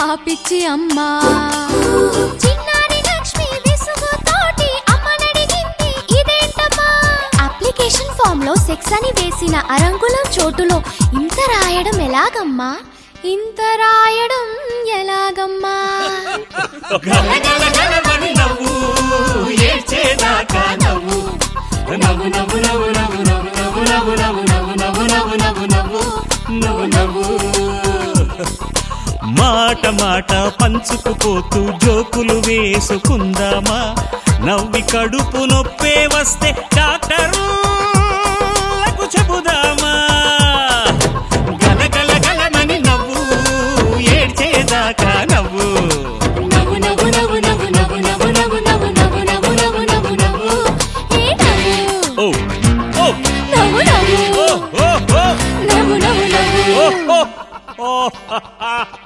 ఆ పిచ్చి అమ్మా చిన్నారి లక్ష్మి విసుగుతోటి అమ్మనడిగింది ఇదేంటమ్మా అప్లికేషన్ ఫామ్ లో సెక్స్ అని వేసిన అరంగుళం చోటులో ఇంత రాయడం ఎలాగమ్మా ఇంత రాయడం ఎలాగమ్మా గల గల గలమని నవ్వు ఏడ్చేదాకా నవ్వు నవ్వు నవ్వు నవ్వు నవ్వు నవ్వు నవ్వు నవ్వు నవ్వు నవ్వు నవ్వు నవ్వు నవ్వు నవ్వు నవ్వు మాట మాట పంచుకుపోతూ జోకులు వేసుకుందామా నవ్వి కడుపు నొప్పే వస్తే డాక్టర్లకు చెబుదామా గల గల గలమని నవ్వు ఏడ్చేదాకా నవ్వు నవ్వు నవ్వు నవ్వు నవ్వు నవ్వు నవ్వు నవ్వు నవ్వు నవ్వు నవ్వు నవ్వు నవ్వు నవ్వు ఏ నవ్వు ఓ ఓ నవ్వు నవ్వు ఓ ఓ ఓ నవ్వు నవ్వు నవ్వు ఓ ఓ ఓ